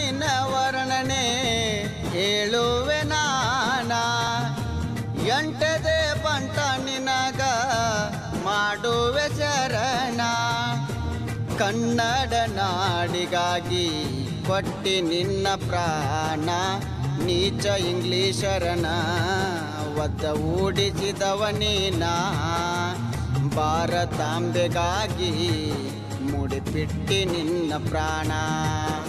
ನಿನ್ನ ವರ್ಣನೆ ಹೇಳುವೆ ನಾನ ಎಂಟದೆ ಬಂಟ ನಿನಗ ಮಾಡುವೆ ಚರಣ ಕನ್ನಡ ನಾಡಿಗಾಗಿ ಕೊಟ್ಟಿ ನಿನ್ನ ಪ್ರಾಣ ನೀಚ ಇಂಗ್ಲೀಷರನ ಒದ್ದ ಊಡಿಸಿದವ ನೀನ ಭಾರತಾಂಬೆಗಾಗಿ ಮುಡಿಪಿಟ್ಟಿ ನಿನ್ನ ಪ್ರಾಣ